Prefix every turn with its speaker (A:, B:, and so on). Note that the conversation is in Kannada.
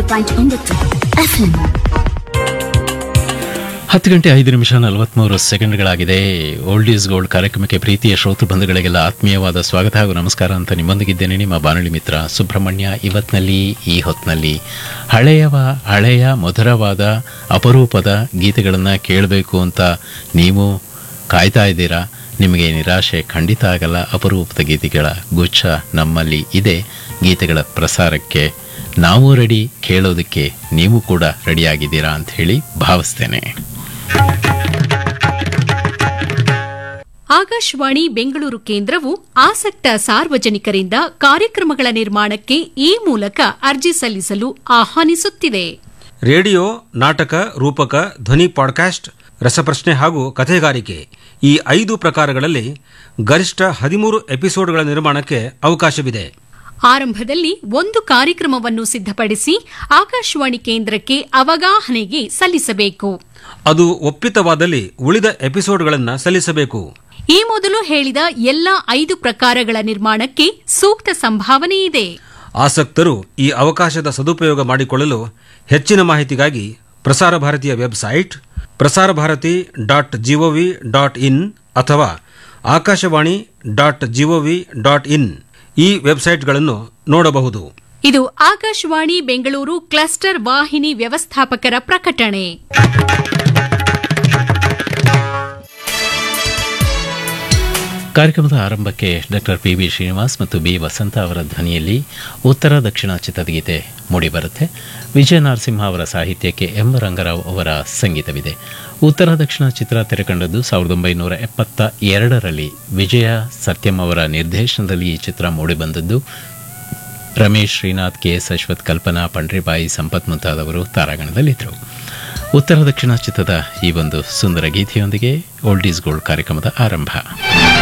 A: ಪಾಯಿಂಟ್ ಒಂಬತ್ತು ಎಫ್ಎಂ
B: ಹತ್ತು ಗಂಟೆ ಐದು ನಿಮಿಷ ನಲವತ್ಮೂರು ಸೆಕೆಂಡ್ಗಳಾಗಿದೆ ಓಲ್ಡ್ ಈಸ್ ಗೋಲ್ಡ್ ಕಾರ್ಯಕ್ರಮಕ್ಕೆ ಪ್ರೀತಿಯ ಶ್ರೋತೃ ಬಂಧುಗಳಿಗೆಲ್ಲ ಆತ್ಮೀಯವಾದ ಸ್ವಾಗತ ಹಾಗೂ ನಮಸ್ಕಾರ ಅಂತ ನಿಮ್ಮೊಂದಿಗಿದ್ದೇನೆ ನಿಮ್ಮ ಬಾನುಲಿ ಮಿತ್ರ ಸುಬ್ರಹ್ಮಣ್ಯ ಇವತ್ನಲ್ಲಿ ಈ ಹೊತ್ತಿನಲ್ಲಿ ಹಳೆಯವ ಹಳೆಯ ಮಧುರವಾದ ಅಪರೂಪದ ಗೀತೆಗಳನ್ನು ಕೇಳಬೇಕು ಅಂತ ನೀವು ಕಾಯ್ತಾ ಇದ್ದೀರಾ ನಿಮಗೆ ನಿರಾಶೆ ಖಂಡಿತ ಆಗಲ್ಲ ಅಪರೂಪದ ಗೀತೆಗಳ ಗುಚ್ಛ ನಮ್ಮಲ್ಲಿ ಇದೆ ಗೀತೆಗಳ ಪ್ರಸಾರಕ್ಕೆ ನಾವು ರೆಡಿ ಕೇಳೋದಕ್ಕೆ ನೀವು ಕೂಡ ರೆಡಿಯಾಗಿದ್ದೀರಾ ಅಂತ ಹೇಳಿ ಭಾವಿಸ್ತೇನೆ
C: ಆಕಾಶವಾಣಿ ಬೆಂಗಳೂರು ಕೇಂದ್ರವು ಆಸಕ್ತ ಸಾರ್ವಜನಿಕರಿಂದ ಕಾರ್ಯಕ್ರಮಗಳ ನಿರ್ಮಾಣಕ್ಕೆ ಈ ಮೂಲಕ ಅರ್ಜಿ ಸಲ್ಲಿಸಲು ಆಹ್ವಾನಿಸುತ್ತಿದೆ
D: ರೇಡಿಯೋ ನಾಟಕ ರೂಪಕ ಧ್ವನಿ ಪಾಡ್ಕಾಸ್ಟ್ ರಸಪ್ರಶ್ನೆ ಹಾಗೂ ಕಥೆಗಾರಿಕೆ ಈ ಐದು ಪ್ರಕಾರಗಳಲ್ಲಿ ಗರಿಷ್ಠ ಹದಿಮೂರು ಎಪಿಸೋಡ್ಗಳ ನಿರ್ಮಾಣಕ್ಕೆ ಅವಕಾಶವಿದೆ
C: ಆರಂಭದಲ್ಲಿ ಒಂದು ಕಾರ್ಯಕ್ರಮವನ್ನು ಸಿದ್ಧಪಡಿಸಿ ಆಕಾಶವಾಣಿ ಕೇಂದ್ರಕ್ಕೆ ಅವಗಾಹನೆಗೆ ಸಲ್ಲಿಸಬೇಕು
D: ಅದು ಒಪ್ಪಿತವಾದಲ್ಲಿ ಉಳಿದ ಎಪಿಸೋಡ್ಗಳನ್ನು ಸಲ್ಲಿಸಬೇಕು
C: ಈ ಮೊದಲು ಹೇಳಿದ ಎಲ್ಲ ಐದು ಪ್ರಕಾರಗಳ ನಿರ್ಮಾಣಕ್ಕೆ ಸೂಕ್ತ ಸಂಭಾವನೆ ಇದೆ
D: ಆಸಕ್ತರು ಈ ಅವಕಾಶದ ಸದುಪಯೋಗ ಮಾಡಿಕೊಳ್ಳಲು ಹೆಚ್ಚಿನ ಮಾಹಿತಿಗಾಗಿ ಪ್ರಸಾರ ಭಾರತಿಯ website Prasar Bharati dot GOV dot in ಅಥವಾ Akashvani dot GOV dot in ಈ ವೆಬ್ಸೈಟ್ಗಳನ್ನು ನೋಡಬಹುದು
C: ಇದು ಆಕಾಶವಾಣಿ ಬೆಂಗಳೂರು ಕ್ಲಸ್ಟರ್ ವಾಹಿನಿ ವ್ಯವಸ್ಥಾಪಕರ ಪ್ರಕಟಣೆ
B: ಕಾರ್ಯಕ್ರಮದ ಆರಂಭಕ್ಕೆ ಡಾಕ್ಟರ್ ಪಿ ಬಿ ಶ್ರೀನಿವಾಸ್ ಮತ್ತು ಬಿ ವಸಂತ ಅವರ ಧ್ವನಿಯಲ್ಲಿ ಉತ್ತರ ದಕ್ಷಿಣ ಚಿತ್ರಗೀತೆ ಮೂಡಿಬರುತ್ತೆ ವಿಜಯ ನರಸಿಂಹ ಅವರ ಸಾಹಿತ್ಯಕ್ಕೆ ಎಂ ರಂಗರಾವ್ ಅವರ ಸಂಗೀತವಿದೆ ಉತ್ತರ ದಕ್ಷಿಣ ಚಿತ್ರ ತೆರೆಕಂಡದ್ದು ಸಾವಿರದ ಒಂಬೈನೂರ ಎಪ್ಪತ್ತ ಎರಡರಲ್ಲಿ ವಿಜಯ ಸತ್ಯಂ ಅವರ ನಿರ್ದೇಶನದಲ್ಲಿ ಈ ಚಿತ್ರ ಮೂಡಿಬಂದದ್ದು ರಮೇಶ್ ಶ್ರೀನಾಥ್ ಕೆ ಎಸ್ ಅಶ್ವಥ್ ಕಲ್ಪನಾ ಪಂಡ್ರಿಬಾಯಿ ಸಂಪತ್ ಮುಂತಾದವರು ತಾರಾಗಣದಲ್ಲಿದ್ದರು ಉತ್ತರ ದಕ್ಷಿಣ ಚಿತ್ರದ ಈ ಒಂದು ಸುಂದರ ಗೀತೆಯೊಂದಿಗೆ ಓಲ್ಡ್ ಈಸ್ ಗೋಲ್ಡ್ ಕಾರ್ಯಕ್ರಮದ ಆರಂಭ